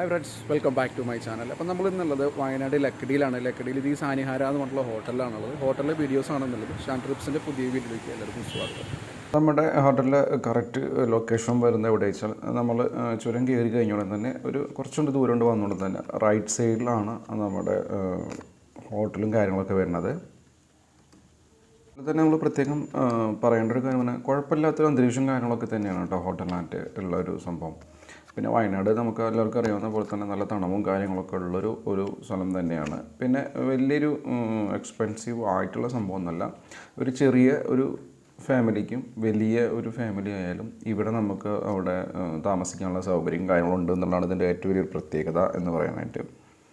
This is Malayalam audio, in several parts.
hi friends welcome back to my channel അപ്പം നമ്മൾ ഇന്നുള്ളത് വയനാട് ലക്കടിയിലാണ് ലക്കടിയിൽ ഇത് ഈ സാനിഹാര എന്ന് പറഞ്ഞിട്ടുള്ള ഹോട്ടലിലാണുള്ളത് ഹോട്ടലിലെ വീഡിയോസ് ആണെന്നുള്ളത് ഷാൻ ട്രിപ്സിൻ്റെ പുതിയ വീഡിയോയിലേക്ക് എല്ലാവർക്കും സ്വാഗതം നമ്മുടെ ഹോട്ടലിലെ കറക്റ്റ് ലൊക്കേഷൻ വരുന്നത് എവിടെ വെച്ചാൽ നമ്മൾ ചുരം കയറി കഴിഞ്ഞോടെ തന്നെ ഒരു കുറച്ചുകൊണ്ട് ദൂരം കൊണ്ട് വന്നുകൊണ്ട് തന്നെ റൈറ്റ് സൈഡിലാണ് നമ്മുടെ ഹോട്ടലും കാര്യങ്ങളൊക്കെ വരുന്നത് അതിൽ തന്നെ നമ്മൾ പ്രത്യേകം ആ, പറയേണ്ട ഒരു കാര്യം പറഞ്ഞാൽ കുഴപ്പമില്ലാത്തൊരു അന്തരീക്ഷം കാര്യങ്ങളൊക്കെ തന്നെയാണ് കേട്ടോ ഹോട്ടലിനായിട്ട് ഉള്ള ഒരു സംഭവം പിന്നെ വയനാട് നമുക്ക് എല്ലാവർക്കും അറിയാവുന്ന പോലെ തന്നെ നല്ല തണവും കാര്യങ്ങളൊക്കെ ഉള്ളൊരു ഒരു സ്ഥലം തന്നെയാണ് പിന്നെ വലിയൊരു എക്സ്പെൻസീവ് ആയിട്ടുള്ള സംഭവം ഒന്നല്ല ഒരു ചെറിയ ഒരു ഫാമിലിക്കും വലിയ ഒരു ഫാമിലി ആയാലും ഇവിടെ നമുക്ക് അവിടെ ആ, താമസിക്കാനുള്ള സൗകര്യം കാര്യങ്ങളുണ്ട് എന്നുള്ളതാണ് ഇതിൻ്റെ ഏറ്റവും വലിയൊരു പ്രത്യേകത എന്ന് പറയാനായിട്ട്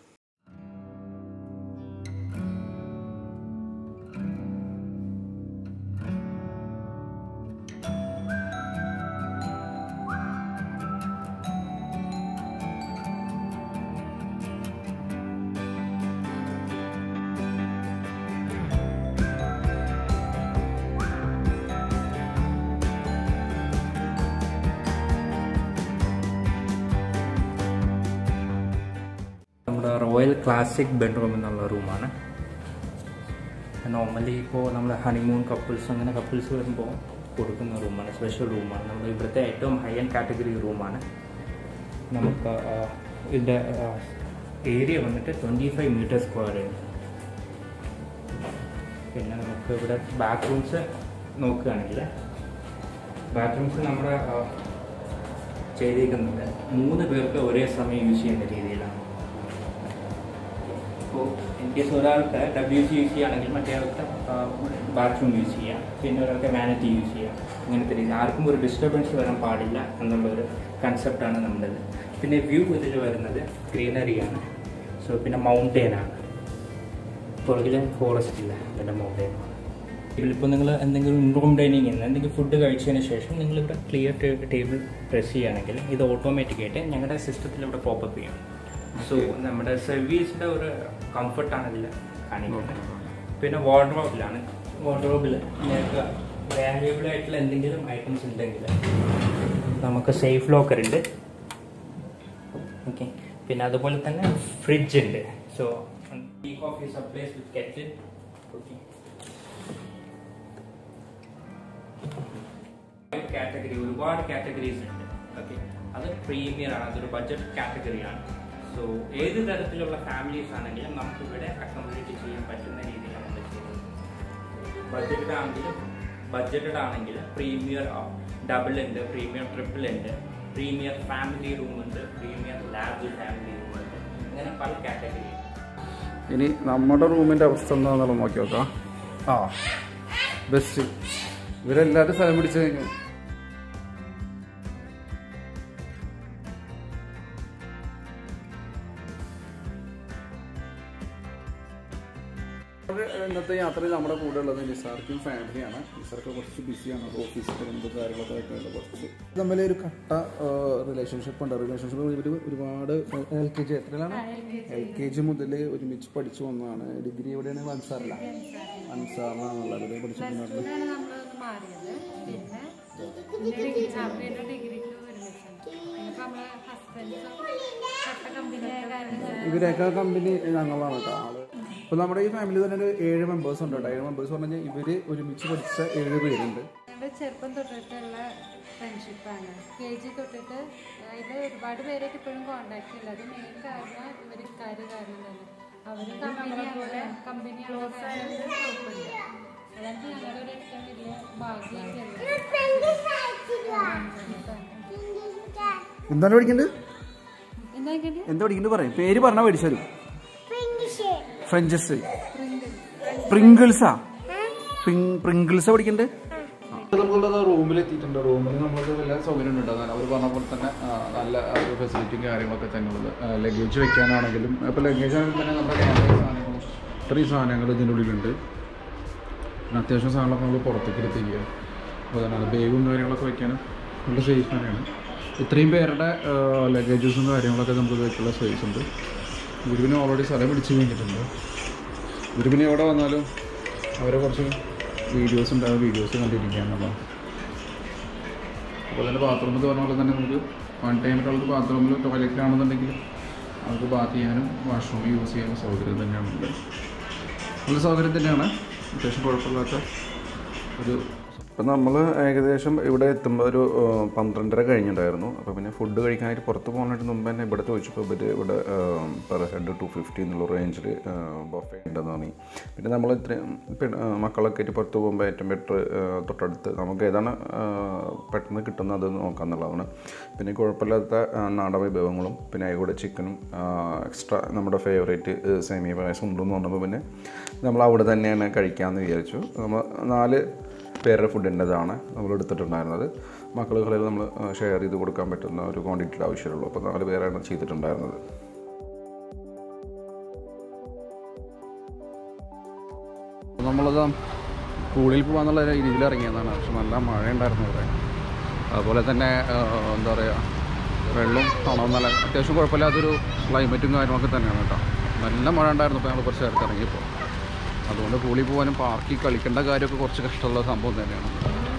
നമ്മുടെ റോയൽ ക്ലാസിക് ബെഡ്റൂം എന്നുള്ള റൂമാണ് നോർമലി ഇപ്പോൾ നമ്മൾ ഹണിമൂൺ കപ്പിൾസ് അങ്ങനെ കപ്പിൾസ് വരുമ്പോൾ കൊടുക്കുന്ന റൂമാണ് സ്പെഷ്യൽ റൂമാണ് നമ്മുടെ ഇവിടുത്തെ ഏറ്റവും ഹൈ ആൻഡ് കാറ്റഗറി റൂമാണ് നമുക്ക് ആ, ഇതിൻ്റെ ഏരിയ വന്നിട്ട് ട്വൻറ്റി ഫൈവ് മീറ്റർ സ്ക്വയർ ഉണ്ട് പിന്നെ നമുക്ക് ഇവിടെ ബാത്റൂംസ് നോക്കുകയാണെങ്കിൽ ബാത്റൂംസ് നമ്മുടെ ആ, ചെയ്തിരിക്കുന്നത് മൂന്ന് പേർക്ക് ഒരേ സമയം യൂസ് ചെയ്യുന്ന രീതിയിലാണ് ഇപ്പോൾ ഇൻ കേസ് ഒരാൾക്ക് ഡബ്ല്യു സി യൂസ് ചെയ്യുകയാണെങ്കിൽ മറ്റേ ആൾക്ക് ബാത്റൂം യൂസ് ചെയ്യാം പിന്നെ ഒരാൾക്ക് വാനിറ്റി യൂസ് ചെയ്യാം അങ്ങനത്തെ രീതി ആർക്കും ഒരു ഡിസ്റ്റർബൻസ് വരാൻ പാടില്ല എന്നുള്ള ഒരു കൺസെപ്റ്റാണ് നമ്മുടേത് പിന്നെ വ്യൂ ഇതിൽ വരുന്നത് ഗ്രീനറിയാണ് സോ പിന്നെ മൗണ്ടെയിനാണ് പുറകിൽ ഫോറസ്റ്റ് ഇല്ല പിന്നെ മൗണ്ടെയിനാണ് ഇതിലിപ്പോൾ നിങ്ങൾ എന്തെങ്കിലും ഇൻറൂം ഡൈനിങ് എന്തെങ്കിലും ഫുഡ് കഴിച്ചതിന് ശേഷം നിങ്ങളിവിടെ ക്ലിയർ ടേബിൾ പ്രസ് ചെയ്യുകയാണെങ്കിൽ ഇത് ഓട്ടോമാറ്റിക്കായിട്ട് ഞങ്ങളുടെ സിസ്റ്റത്തിൽ ഇവിടെ പോപ്പപ്പ് ചെയ്യും സോ നമ്മുടെ സർവീസിൻ്റെ ഒരു കംഫർട്ടാണ് ഇതിൽ കാണിക്കുന്നത് പിന്നെ വാർഡ്രോബിലാണ് വാർഡ്രോബിൽ നിങ്ങൾക്ക് വാല്യുബിൾ ആയിട്ടുള്ള എന്തെങ്കിലും ഐറ്റംസ് ഉണ്ടെങ്കിൽ നമുക്ക് സേഫ് ലോക്കർ ഉണ്ട് ഓക്കെ പിന്നെ അതുപോലെ തന്നെ ഫ്രിഡ്ജ് ഉണ്ട് so tea coffee supplies with kettle okay category ഒരുപാട് കാറ്റഗറീസ് ഉണ്ട് ഓക്കെ അത് പ്രീമിയർ ആണ് അതൊരു ബഡ്ജറ്റ് കാറ്റഗറിയാണ് സോ ഏത് തരത്തിലുള്ള ഫാമിലീസ് ആണെങ്കിലും നമുക്ക് ഇവിടെ അക്കോമഡേറ്റ് ചെയ്യാൻ പറ്റുന്ന രീതിയിലാണ് നമ്മൾ ചെയ്യുന്നത് ബഡ്ജറ്റഡ് ആണെങ്കിലും ബഡ്ജറ്റഡ് ആണെങ്കിൽ പ്രീമിയർ ഡബിൾ ഉണ്ട് പ്രീമിയർ ട്രിപ്പിൾ ഉണ്ട് പ്രീമിയർ ഫാമിലി റൂം ഉണ്ട് പ്രീമിയർ ലാർജ് ഫാമിലി റൂം ഉണ്ട് അങ്ങനെ പല കാറ്റഗറി ഇനി നമ്മുടെ റൂമിൻ്റെ അവസ്ഥ എന്താണെന്നുള്ളത് നോക്കി നോക്കാം ആ ബെസ്റ്റ് ഇവരെല്ലാവരും സ്ഥലം പിടിച്ചു കഴിഞ്ഞു നമ്മുടെ ഇന്നത്തെ യാത്രയിൽ നമ്മുടെ കൂടെ ഉള്ളത് നിസാർക്കും ഫാമിലിയാണ് നിസാർക്ക് കുറച്ച് ബിസിയാണ് ഓഫീസിൽ എന്ത് കാര്യങ്ങളൊക്കെ ആയിട്ടുണ്ട് കുറച്ച് തമ്മിൽ ഒരു കട്ട റിലേഷൻഷിപ്പ് ഉണ്ട് റിലേഷൻഷിപ്പ് ഇവർ ഒരുപാട് എൽ കെ ജി എത്രയിലാണ് എൽ കെ ജി മുതൽ ഒരുമിച്ച് പഠിച്ചു വന്നതാണ് ഡിഗ്രി എവിടെയാണ് അൻസാറില അൻസാറിലാണുള്ളത് ഇവിടെ പഠിച്ചിട്ടുണ്ടായിരുന്നത് ഇതാണ് നമ്മള് മാറിയത് പിന്നെ പിന്നെ ഡിഗ്രി ആ, പിന്നെ ഡിഗ്രിക്ക് ഒരുമിച്ചുണ്ട് ഇനിയിപ്പോ നമ്മളെ ഹസ്ബൻഡ്സും കട്ട കമ്പനിയായ കാരണം ഇവരൊക്കെ കമ്പനി ഞങ്ങളാണ് കേട്ടോ ആള് അപ്പോൾ നമ്മുടെ ഈ ഫാമിലി തന്നെ ഒരു ഏഴ് മെമ്പേഴ്സ് ഉണ്ട് കേട്ടോ ഏഴ് മെമ്പേഴ്സ് പറഞ്ഞു കഴിഞ്ഞാൽ ഇവര് ഒരുമിച്ച് പഠിച്ച ഏഴ് പേരുണ്ട് ഞങ്ങളുടെ ചെറുപ്പം തൊട്ടിട്ടുള്ള ഫ്രണ്ട്ഷിപ്പാണ് കെ ജി തൊട്ടിട്ട് അതിൽ ഒരുപാട് പേരായിട്ട് ഇപ്പോഴും കോണ്ടാക്ട് ഇല്ല അത് മെയിൻ കാരണം ഇവർ കാര്യം കാരണം തന്നെ അവർ കമ്പനിയാണ് കമ്പനിയാണ് കുഴപ്പമില്ല അതാണ് ഞങ്ങളുടെ ഒരു ഏറ്റവും വലിയ ഭാഗ്യമൊക്കെ എന്താണ് പഠിക്കേണ്ടത് എന്താ കേട്ടത് എന്താ പഠിക്കേണ്ടത് പറയും പേര് പറഞ്ഞാൽ മേടിച്ചു തരും ഫ്രഞ്ചസ് പ്രിങ്കിൾസാ പ്രിങ്കിൾസാ പഠിക്കണ്ടേ നമുക്കുള്ളത് റൂമിൽ എത്തിയിട്ടുണ്ട് റൂമിൽ നമ്മൾക്ക് എല്ലാ സൗകര്യം ഉണ്ട് അവർ പറഞ്ഞ പോലെ തന്നെ ആ, നല്ല ഒരു ഫെസിലിറ്റിയും കാര്യങ്ങളൊക്കെ തന്നെ ഉള്ളത് ലഗേജ് വെക്കാനാണെങ്കിലും ഇപ്പോൾ ലഗേജ് ആണെങ്കിൽ തന്നെ നമ്മുടെ ക്യാമറ സാധനങ്ങളും ഇത്രയും സാധനങ്ങൾ ഇതിൻ്റെ ഉള്ളിലുണ്ട് പിന്നെ അത്യാവശ്യം സാധനങ്ങളൊക്കെ നമ്മൾ പുറത്തേക്ക് എടുത്തിരിക്കുക അപ്പോൾ തന്നെ ബാഗും കാര്യങ്ങളൊക്കെ വെക്കാനും നല്ല സേഫ് തന്നെയാണ് ഇത്രയും പേരുടെ ലഗേജസും കാര്യങ്ങളൊക്കെ നമുക്ക് വെക്കാനുള്ള സ്പേസ് ഉണ്ട് ഇവർ പിന്നെ ഓൾറെഡി സ്ഥലം പിടിച്ച് കഴിഞ്ഞിട്ടുണ്ട് ഇവർ പിന്നെ എവിടെ വന്നാലും അവരെ കുറച്ച് വീഡിയോസ് ഉണ്ടാകും വീഡിയോസ് കണ്ടിരിക്കുക എന്നുള്ളതാണ് അപ്പോൾ തന്നെ ബാത്റൂമിൽ പറഞ്ഞ പോലെ തന്നെ നമുക്ക് വൺ ടൈമിലുള്ള ബാത്റൂമിൽ ടോയ്ലറ്റിലാണെന്നുണ്ടെങ്കിൽ നമുക്ക് ബാത്ത് ചെയ്യാനും വാഷ്റൂം യൂസ് ചെയ്യാനും സൗകര്യം തന്നെയാണ് ഉള്ളത് നല്ല സൗകര്യം തന്നെയാണ് അത്യാവശ്യം കുഴപ്പമില്ലാത്ത ഒരു ഇപ്പം നമ്മൾ ഏകദേശം ഇവിടെ എത്തുമ്പോൾ ഒരു ഏഹ്, പന്ത്രണ്ടര കഴിഞ്ഞിട്ടുണ്ടായിരുന്നു അപ്പോൾ പിന്നെ ഫുഡ് കഴിക്കാനായിട്ട് പുറത്ത് പോകുന്നതിന് മുമ്പ് തന്നെ ഇവിടെ ചോദിച്ചപ്പോൾ ഇവർ ഇവിടെ പെർ ഹെഡ് ടു ഫിഫ്റ്റി എന്നുള്ള റേഞ്ചിൽ ബൊഫേ ഉണ്ടെന്ന് പറഞ്ഞു പിന്നെ നമ്മൾ ഇത്രയും പിന്നെ, ഏഹ്, മക്കളൊക്കെ ആയിട്ട് പുറത്ത് പോകുമ്പോൾ ഏറ്റവും ബെറ്റർ തൊട്ടടുത്ത് നമുക്ക് ഏതാണ് ഏഹ്, പെട്ടെന്ന് കിട്ടുന്നത് അത് നോക്കാമെന്നുള്ളതാണ് പിന്നെ കുഴപ്പമില്ലാത്ത ഏഹ്, നാടൻ വിഭവങ്ങളും പിന്നെ അതിലൂടെ ചിക്കനും എക്സ്ട്രാ നമ്മുടെ ഫേവറേറ്റ് സേമിയ പായസം ഉണ്ടെന്ന് പറഞ്ഞപ്പോൾ പിന്നെ നമ്മൾ അവിടെ തന്നെയാണ് കഴിക്കാമെന്ന് വിചാരിച്ചു നമ്മൾ നാല് പേരുടെ ഫുഡിൻ്റെതാണ് നമ്മൾ എടുത്തിട്ടുണ്ടായിരുന്നത് മക്കളുകളിൽ നമ്മൾ ഷെയർ ചെയ്ത് കൊടുക്കാൻ പറ്റുന്ന ഒരു ക്വാണ്ടിറ്റിയുടെ ആവശ്യമുള്ളൂ അപ്പോൾ നാല് പേരാണ് ചെയ്തിട്ടുണ്ടായിരുന്നത് നമ്മളത് പൂളിൽ പോകാന്നുള്ള രീതിയിൽ ഇറങ്ങിയതാണ് പക്ഷെ നല്ല മഴ ഉണ്ടായിരുന്നു ഇവിടെ അതുപോലെ തന്നെ ഏഹ്, എന്താ പറയുക വെള്ളം തണവും നല്ല അത്യാവശ്യം കുഴപ്പമില്ലാത്തൊരു ക്ലൈമറ്റും കാര്യങ്ങളൊക്കെ തന്നെയാണ് കേട്ടോ നല്ല മഴ ഉണ്ടായിരുന്നു ഇപ്പോൾ ഞങ്ങൾ കുറച്ച് നേരത്തെ ഇറങ്ങിയപ്പോൾ അതുകൊണ്ട് പൂളിൽ പോകാനും പാർക്കിൽ കളിക്കേണ്ട കാര്യമൊക്കെ കുറച്ച് കഷ്ടമുള്ള സംഭവം തന്നെയാണ്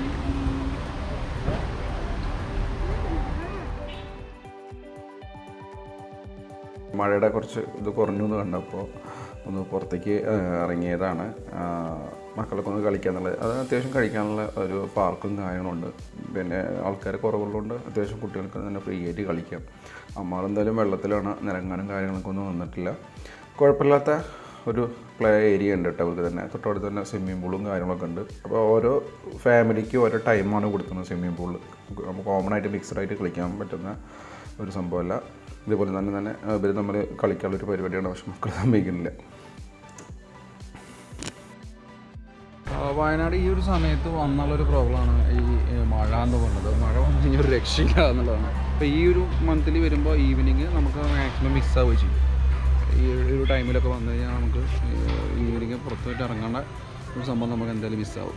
മഴയുടെ കുറച്ച് ഇത് കുറഞ്ഞു എന്ന് കണ്ടപ്പോൾ ഒന്ന് പുറത്തേക്ക് ആ, ഇറങ്ങിയതാണ് ആ, മക്കളൊക്കെ ഒന്ന് കളിക്കാന്നുള്ളത് അത് അത്യാവശ്യം കഴിക്കാനുള്ള ഒരു പാർക്കും കാര്യങ്ങളുണ്ട് പിന്നെ ആൾക്കാർ കുറവുള്ളതുകൊണ്ട് അത്യാവശ്യം കുട്ടികൾക്ക് തന്നെ ഫ്രീ ആയിട്ട് കളിക്കാം അമ്മാൾ എന്തായാലും വെള്ളത്തിലാണ് നിരങ്ങാനും കാര്യങ്ങളൊക്കെ ഒന്നും വന്നിട്ടില്ല കുഴപ്പമില്ലാത്ത ഒരു പ്ലേ ഏരിയ ഉണ്ട് കേട്ടോ അവർക്ക് തന്നെ തൊട്ടടുത്ത് തന്നെ സ്വിമ്മിംഗ് പൂളും കാര്യങ്ങളൊക്കെ ഉണ്ട് അപ്പോൾ ഓരോ ഫാമിലിക്ക് ഓരോ ടൈമാണ് കൊടുക്കുന്നത് സ്വിമ്മിംഗ് പൂളിൽ നമുക്ക് കോമൺ ആയിട്ട് മിക്സഡ് ആയിട്ട് കളിക്കാൻ പറ്റുന്ന ഒരു സംഭവമല്ല ഇതേപോലെ തന്നെ തന്നെ ഇവർ തമ്മിൽ കളിക്കാനുള്ളൊരു പരിപാടിയാണ് പക്ഷെ മക്കൾ സമ്മതിക്കുന്നില്ല വയനാട് ഈ ഒരു സമയത്ത് വന്നുള്ളൊരു പ്രോബ്ലമാണ് ഈ ഏ, മഴ എന്ന് പറയുന്നത് മഴ വന്നു കഴിഞ്ഞാൽ ഒരു രക്ഷയില്ല എന്നുള്ളതാണ് അപ്പോൾ ഈ ഒരു മന്തിൽ വരുമ്പോൾ ഈവനിങ് നമുക്ക് മാക്സിമം മിസ്സാവുകയും ചെയ്യും ഈ ഒരു ടൈമിലൊക്കെ വന്നു കഴിഞ്ഞാൽ നമുക്ക് ഈവനിങ് പുറത്ത് പോയിട്ട് ഇറങ്ങേണ്ട ഒരു സംഭവം നമുക്ക് എന്തായാലും മിസ്സാവും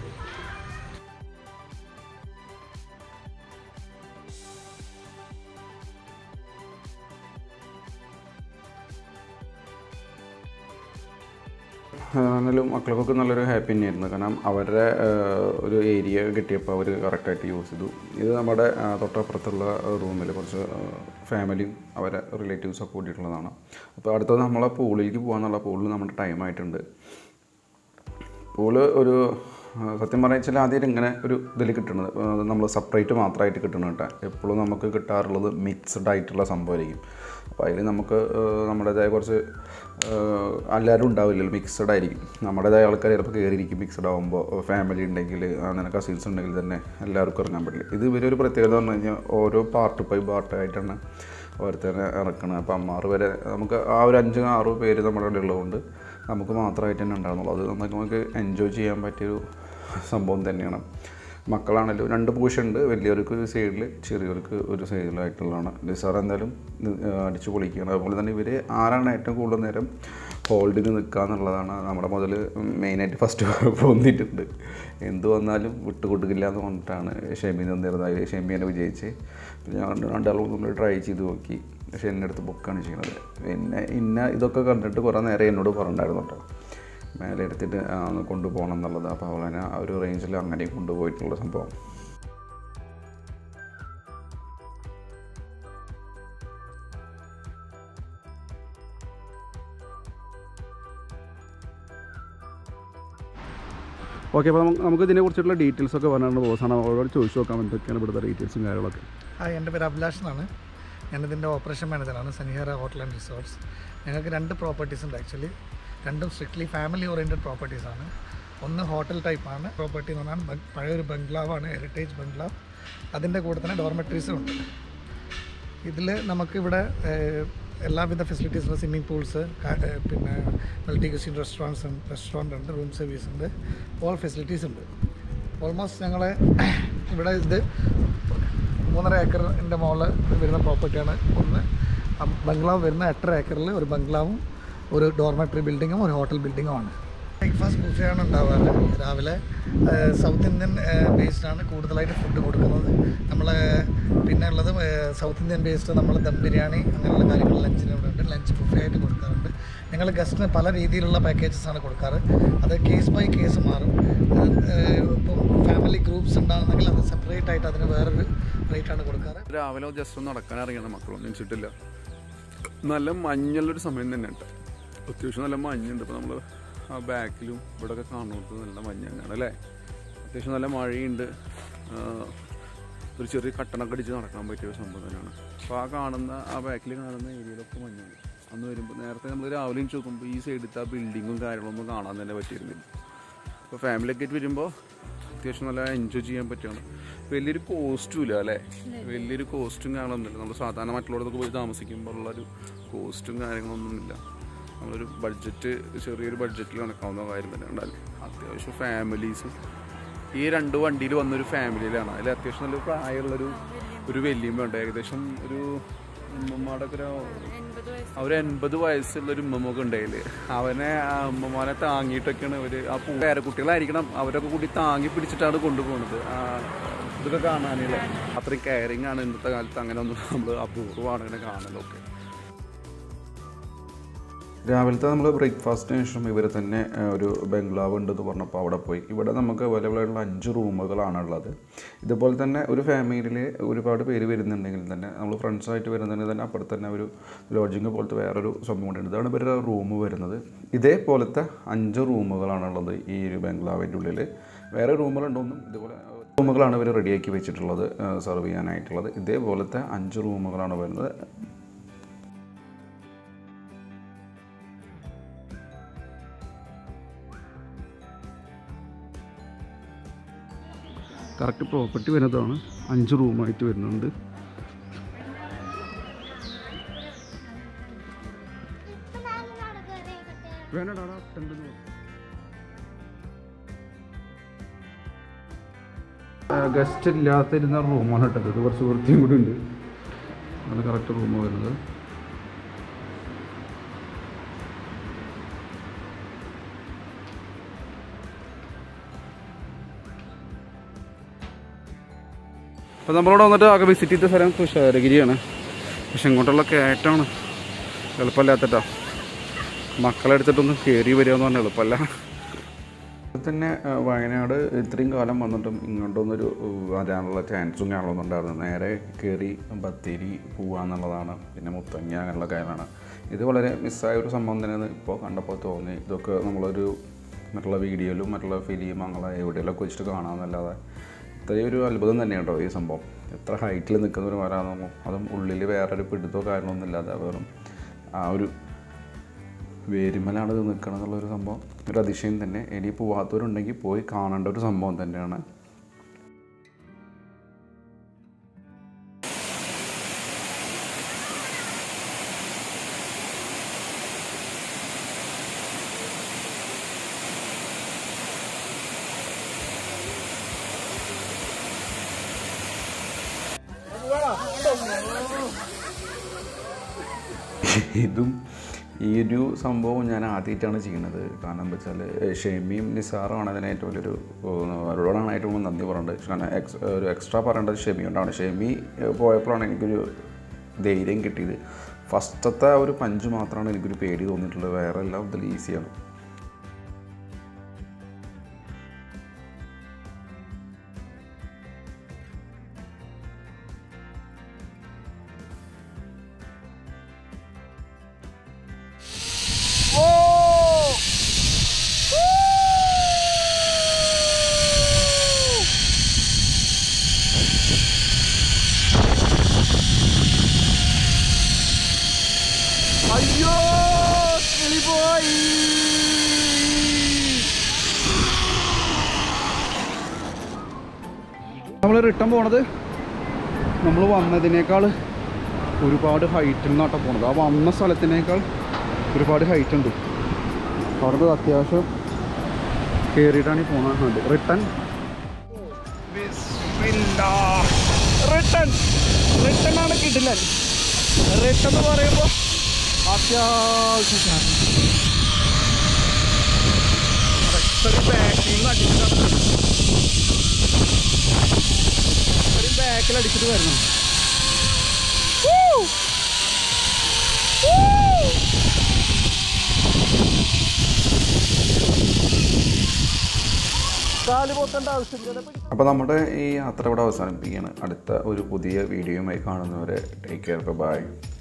എന്നാലും മക്കൾക്കൊക്കെ നല്ലൊരു ഹാപ്പി തന്നെയായിരുന്നു കാരണം അവരുടെ ആഹ്, ഒരു ഏരിയ കിട്ടിയപ്പോൾ അവർ കറക്റ്റായിട്ട് യൂസ് ചെയ്തു ഇത് നമ്മുടെ ആഹ്, തൊട്ടപ്പുറത്തുള്ള റൂമിൽ കുറച്ച് ഫാമിലിയും അവരെ റിലേറ്റീവ്സൊക്കെ കൂട്ടിയിട്ടുള്ളതാണ് അപ്പോൾ അടുത്തത് നമ്മളെ പൂളിലേക്ക് പോകാന്നുള്ള പൂളിൽ നമ്മുടെ ടൈം ആയിട്ടുണ്ട് പൂള് ഒരു ആ, സത്യം പറഞ്ഞാൽ വെച്ചാൽ ആദ്യം ഇങ്ങനെ ഒരു ഇതിൽ കിട്ടുന്നത് നമ്മൾ സെപ്പറേറ്റ് മാത്രമായിട്ട് കിട്ടണം കേട്ടോ എപ്പോഴും നമുക്ക് കിട്ടാറുള്ളത് മിക്സ്ഡ് ആയിട്ടുള്ള സംഭവമായിരിക്കും അപ്പോൾ അതിൽ നമുക്ക് ആ, നമ്മുടേതായ കുറച്ച് ആ, എല്ലാവരും ഉണ്ടാവില്ലല്ലോ മിക്സഡ് ആയിരിക്കും നമ്മുടേതായ ആൾക്കാർ ചിലപ്പോൾ കയറിയിരിക്കും മിക്സഡ് ആകുമ്പോൾ ഫാമിലി ഉണ്ടെങ്കിൽ അങ്ങനെ കസിൻസ് ഉണ്ടെങ്കിൽ തന്നെ എല്ലാവർക്കും ഇറങ്ങാൻ പറ്റില്ല ഇത് ഇവരൊരു പ്രത്യേകത എന്ന് പറഞ്ഞു കഴിഞ്ഞാൽ ഓരോ പാർട്ട് ബൈ പാർട്ടായിട്ടാണ് ഓരോരുത്തരെ ഇറക്കണം അപ്പം അമ്മാറ് വരെ നമുക്ക് ആ ഒരു അഞ്ച് ആറ് പേര് നമ്മുടെ ഇവിടെ ഉള്ളതുകൊണ്ട് നമുക്ക് മാത്രമായിട്ട് തന്നെ ഉണ്ടാകുന്നുള്ളൂ അത് നമുക്ക് നമുക്ക് എൻജോയ് ചെയ്യാൻ പറ്റിയൊരു സംഭവം തന്നെയാണ് മക്കളാണെങ്കിലും രണ്ട് പൂഷൻ ഉണ്ട് വലിയവർക്ക് ഒരു സൈഡിൽ ചെറിയവർക്ക് ഒരു സൈഡിലായിട്ടുള്ളതാണ് നിസാർ എന്തായാലും നി- അടിച്ചു പൊളിക്കുകയാണ് അതുപോലെ തന്നെ ഇവർ ആരാണ് ഏറ്റവും കൂടുതൽ നേരം ഹോൾഡിന് നിൽക്കുക എന്നുള്ളതാണ് നമ്മുടെ മുതൽ മെയിനായിട്ട് ഫസ്റ്റ് പൊന്തിയിട്ടുണ്ട് എന്ത് വന്നാലും വിട്ട് കൊടുക്കില്ല എന്ന് പറഞ്ഞിട്ടാണ് ഷെമി നിന്നിരുന്നത് ഷെമിനെ വിജയിച്ച് പിന്നെ ഞാൻ രണ്ടാളും നമ്മൾ ട്രൈ ചെയ്ത് നോക്കി പക്ഷെ എൻ്റെ അടുത്ത് ബുക്കാണ് ചെയ്യുന്നത് പിന്നെ ഇന്ന ഇതൊക്കെ കണ്ടിട്ട് കുറേ നേരം എന്നോട് പറഞ്ഞിട്ടുണ്ടായിരുന്നു കേട്ടോ മേലെ എടുത്തിട്ട് ആ, ഒന്ന് കൊണ്ടുപോകണം എന്നുള്ളത് അപ്പോൾ അവളെ ആ ഒരു റേഞ്ചിൽ അങ്ങനെ കൊണ്ടുപോയിട്ടുള്ള സംഭവം ഓക്കെ അപ്പോൾ നമുക്ക് ഇതിനെ കുറിച്ചുള്ള ഡീറ്റെയിൽസ് ഒക്കെ പറഞ്ഞിട്ടുണ്ട് ബോസാണ് അവരോട് ചോദിച്ചു നോക്കാം എന്തൊക്കെയാണ് ഇവിടുത്തെ ഡീറ്റെയിൽസും കാര്യങ്ങളൊക്കെ ഹായ് എൻ്റെ പേര് അഭിലാഷ് എന്നാണ് ഞാനിതിൻ്റെ ഓപ്പറേഷൻ മാനേജറാണ് സനിഹറ ഹോട്ടൽ ആൻഡ് റിസോർട്ട്സ് ഞങ്ങൾക്ക് രണ്ട് പ്രോപ്പർട്ടീസ് ഉണ്ട് ആക്ച്വലി രണ്ടും സ്ട്രിക്ട്ലി ഫാമിലി ഓറിയൻറ്റഡ് പ്രോപ്പർട്ടീസാണ് ഒന്ന് ഹോട്ടൽ ടൈപ്പാണ് പ്രോപ്പർട്ടി എന്ന് പറഞ്ഞാൽ ബ- പഴയൊരു ബംഗ്ലാവാണ് ഹെറിറ്റേജ് ബംഗ്ലാവ് അതിൻ്റെ കൂടെ തന്നെ ഡോർമെട്രീസും ഉണ്ട് ഇതിൽ നമുക്കിവിടെ ഏഹ്, എല്ലാവിധ ഫെസിലിറ്റീസും സ്വിമ്മിംഗ് പൂൾസ് പിന്നെ മൾട്ടി ക്യൂസിൻ റെസ്റ്റോറൻറ്റ്സ് റെസ്റ്റോറൻറ്റ് ഉണ്ട് റൂം സർവീസ് ഉണ്ട് ഓൾ ഫെസിലിറ്റീസ് ഉണ്ട് ഓൾമോസ്റ്റ് ഞങ്ങൾ ഇവിടെ ഇത് മൂന്നര ഏക്കറിൻ്റെ മുകളിൽ വരുന്ന പ്രോപ്പർട്ടിയാണ് ഒന്ന് അം- ബംഗ്ലാവ് വരുന്ന എട്ടര ഏക്കറിൽ ഒരു ബംഗ്ലാവും ഒരു ഡോർമെട്രി ബിൽഡിങ്ങും ഒരു ഹോട്ടൽ ബിൽഡിങ്ങുമാണ് ബ്രേക്ക്ഫാസ്റ്റ് ബുഫയാണ് ഉണ്ടാവാറ് രാവിലെ സൗത്ത് ഇന്ത്യൻ ബേസ്ഡ് ആണ് കൂടുതലായിട്ട് ഫുഡ് കൊടുക്കുന്നത് നമ്മൾ പിന്നെ ഉള്ളത് സൗത്ത് ഇന്ത്യൻ ബേസ്ഡ് നമ്മൾ ദം ബിരിയാണി അങ്ങനെയുള്ള കാര്യങ്ങൾ ലഞ്ചിന് ഇവിടെ ഉണ്ട് ലഞ്ച് ബുഫേ ആയിട്ട് കൊടുക്കാറുണ്ട് ഞങ്ങൾ ഗസ്റ്റിന് പല രീതിയിലുള്ള പാക്കേജസ് ആണ് കൊടുക്കാറ് അത് കേസ് ബൈ കേസ് മാറും അത്, ഏഹ്, ഇപ്പം ഫാമിലി ഗ്രൂപ്പ്സ് ഉണ്ടാകുന്നെങ്കിൽ അത് സെപ്പറേറ്റ് ആയിട്ട് അതിന് വേറൊരു റേറ്റ് ആണ് കൊടുക്കാറ് രാവിലെ ജസ്റ്റ് ഒന്ന് നടക്കാൻ ഇറങ്ങിയാണ് മക്കളൊന്നും എണിച്ചിട്ടില്ല നല്ല മഞ്ഞുള്ളൊരു സമയം തന്നെ ഉണ്ട് അത്യാവശ്യം നല്ല മഞ്ഞുണ്ട് ഇപ്പോൾ നമ്മൾ ആ ബാക്കിലും ഇവിടെയൊക്കെ കാണുന്നത് നല്ല മഞ്ഞ് തന്നെയാണ് അല്ലേ അത്യാവശ്യം നല്ല മഴയുണ്ട് ആ, ഒരു ചെറിയ കട്ടണൊക്കെ അടിച്ച് നടക്കാൻ പറ്റിയ ഒരു സംഭവം തന്നെയാണ് അപ്പോൾ ആ കാണുന്ന ആ ബാക്കിൽ കാണുന്ന ഏരിയയിലൊക്കെ മഞ്ഞുണ്ട് അന്ന് വരുമ്പോൾ നേരത്തെ നമ്മൾ രാവിലെ നോക്കുമ്പോൾ ഈ സൈഡിലത്തെ ആ ബിൽഡിങ്ങും കാര്യങ്ങളൊന്നും കാണാൻ തന്നെ പറ്റിയിരുന്നില്ല അപ്പോൾ ഫാമിലിയൊക്കെ ആയിട്ട് വരുമ്പോൾ അത്യാവശ്യം നല്ല എൻജോയ് ചെയ്യാൻ പറ്റുകയാണ് വലിയൊരു കോസ്റ്റും ഇല്ല അല്ലേ വലിയൊരു കോസ്റ്റും കാര്യങ്ങളൊന്നുമില്ല നമ്മൾ സാധാരണ മറ്റുള്ളവർക്ക് പോയി താമസിക്കുമ്പോൾ ഉള്ളൊരു കോസ്റ്റും കാര്യങ്ങളൊന്നുമില്ല നമ്മളൊരു ബഡ്ജറ്റ് ചെറിയൊരു ബഡ്ജറ്റിൽ നടക്കാവുന്ന കാര്യം തന്നെ ഉണ്ടാവില്ല അത്യാവശ്യം ഫാമിലീസും ഈ രണ്ട് വണ്ടിയിൽ വന്നൊരു ഫാമിലിയിലാണ് അതിൽ അത്യാവശ്യം നല്ല പ്രായമുള്ളൊരു ഒരു വല്യമ്മയുണ്ട് ഏകദേശം ഒരു ഉമ്മമാടെ ഒക്കെ ഒരു എൺപത് വയസ്സ് അവർ എൺപത് വയസ്സുള്ള ഒരു ഉമ്മമൊക്കെ ഉണ്ടായില് അവനെ ആ ഉമ്മമാനെ താങ്ങിയിട്ടൊക്കെയാണ് അവര് ആ പൂ പേരക്കുട്ടികളായിരിക്കണം അവരൊക്കെ കൂടി താങ്ങി പിടിച്ചിട്ടാണ് കൊണ്ടുപോകുന്നത് ആ, ഇതൊക്കെ കാണാനില്ല അത്രയും കെയറിങ് ആണ് ഇന്നത്തെ കാലത്ത് അങ്ങനെ ഒന്നും നമ്മൾ അപൂർവമാണ് ഇങ്ങനെ കാണലൊക്കെ രാവിലത്തെ നമ്മൾ ബ്രേക്ക്ഫാസ്റ്റിന് ശേഷം ഇവർ തന്നെ ആ, ഒരു ബംഗ്ലാവ് ഉണ്ടെന്ന് പറഞ്ഞപ്പോൾ അവിടെ പോയി ഇവിടെ നമുക്ക് അവൈലബിൾ ആയിട്ടുള്ള അഞ്ച് റൂമുകളാണ് ഉള്ളത് ഇതുപോലെ തന്നെ ഒരു ഫാമിലിയിൽ ഒരുപാട് പേര് വരുന്നുണ്ടെങ്കിൽ തന്നെ നമ്മൾ ഫ്രണ്ട്സായിട്ട് വരുന്നുണ്ടെങ്കിൽ തന്നെ അപ്പുറത്ത് തന്നെ ഒരു ലോഡ്ജിങ് പോലത്തെ വേറൊരു സംഭവം ഉണ്ട് ഇതാണ് ഇവരുടെ റൂം വരുന്നത് ഇതേപോലത്തെ അഞ്ച് റൂമുകളാണുള്ളത് ഈ ഒരു ബംഗ്ലാവിൻ്റെ ഉള്ളിൽ വേറെ റൂമുകളുണ്ടോന്നും ഇതുപോലെ റൂമുകളാണ് ഇവർ റെഡിയാക്കി വെച്ചിട്ടുള്ളത് സെർവ് ചെയ്യാനായിട്ടുള്ളത് ഇതേപോലത്തെ അഞ്ച് റൂമുകളാണ് വരുന്നത് കറക്റ്റ് പ്രോപ്പർട്ടി വരുന്നതാണ് അഞ്ച് റൂമായിട്ട് വരുന്നുണ്ട് വേണ്ടടാ ഗസ്റ്റ് ഇല്ലാത്തിരുന്ന റൂമാണ് കേട്ടത് ഇത് കുറച്ച് വൃത്തിയും കൂടി ഉണ്ട് അത് കറക്റ്റ് റൂം വരുന്നത് അപ്പോൾ നമ്മളിവിടെ വന്നിട്ട് ആകെ വിസിറ്റ് ചെയ്ത സ്ഥലം തുഷാരഗിരിയാണ് പക്ഷെ ഇങ്ങോട്ടുള്ള കയറ്റമാണ് എളുപ്പമില്ലാത്തട്ടോ മക്കളെ എടുത്തിട്ടൊന്ന് കയറി വരിക എന്ന് പറഞ്ഞാൽ എളുപ്പമല്ല തന്നെ ആ, വയനാട് ഇത്രയും കാലം വന്നിട്ടും ഇങ്ങോട്ടൊന്നൊരു വരാനുള്ള ചാൻസും കാണുമൊന്നും ഉണ്ടായിരുന്നു നേരെ കയറി ബത്തേരി പോവാന്നുള്ളതാണ് പിന്നെ മുത്തങ്ങ അങ്ങനെയുള്ള കാര്യമാണ് ഇത് വളരെ മിസ്സായ ഒരു സംഭവം തന്നെയാണ് ഇപ്പോൾ കണ്ടപ്പോൾ തോന്നി ഇതൊക്കെ നമ്മളൊരു മറ്റുള്ള വീഡിയോയിലും മറ്റുള്ള ഫിലിം അങ്ങനെ എവിടെയെങ്കിലൊക്കെ വെച്ചിട്ട് കാണാമെന്നല്ലാതെ ഇത്രയും ഒരു അത്ഭുതം തന്നെയാണ് കേട്ടോ ഈ സംഭവം എത്ര ഹൈറ്റിൽ നിൽക്കുന്ന ഒരു മരമാണെന്നോ അതും ഉള്ളിൽ വേറൊരു പിടുത്തോ കാര്യങ്ങളൊന്നും ഇല്ലാതെ വെറും ആ ഒരു വേരുമലാണ് ഇത് നിൽക്കണം എന്നുള്ളൊരു സംഭവം ഒരു അതിശയം തന്നെ ഇനി പോവാത്തവരുണ്ടെങ്കിൽ പോയി കാണേണ്ട ഒരു സംഭവം തന്നെയാണ് ഇതും ഈ ഒരു സംഭവം ഞാൻ ആദ്യമായിട്ടാണ് ചെയ്യുന്നത് കാരണം എന്താ വെച്ചാൽ ഷെമിയും നിസാറുമാണ് അതിന് ഏറ്റവും വലിയൊരു ഏഹ്, അവരോടാണ് ഏറ്റവും കൂടുതൽ നന്ദി പറയേണ്ടത് കാരണം എക്സ് ഒരു എക്സ്ട്രാ പറയേണ്ടത് ഷെമി കൊണ്ടാണ് ഷെമി ഏഹ്, പോയപ്പോഴാണ് എനിക്കൊരു ധൈര്യം കിട്ടിയത് ഫസ്റ്റത്തെ ആ ഒരു പഞ്ച് മാത്രമാണ് എനിക്കൊരു പേടി തോന്നിയിട്ടുള്ളത് വേറെ എല്ലാം ഇതിൽ ഈസിയാണ് അയ്യോ കിളി പോയി നമ്മൾ റിട്ടേൺ പോണത് നമ്മൾ വന്നതിനേക്കാൾ ഒരുപാട് ഹൈറ്റിൽ നിന്നാട്ടോ പോണത് ആ വന്ന സ്ഥലത്തിനേക്കാൾ ഒരുപാട് ഹൈറ്റ് ഉണ്ട് അവിടെ അത്യാവശ്യം കയറിയിട്ടാണ് ഈ പോണത് റിട്ടേൺ റിട്ടേൺ റിട്ടേൺ ആണ് കിട്ടില്ല റിട്ടേൺ എന്ന് പറയുമ്പോൾ അത്യാവശ്യം ബാക്കിൽ നിന്ന് അടിച്ചിട്ടാണ് ഒരു ബാക്കിൽ അടിച്ചിട്ട് വരണം അപ്പോൾ നമ്മുടെ ഈ യാത്ര ഇവിടെ അവസാനിപ്പിക്കുകയാണ് അടുത്ത ഒരു പുതിയ വീഡിയോയുമായി കാണുന്നവരെ ടേക്ക് കെയർ ബൈ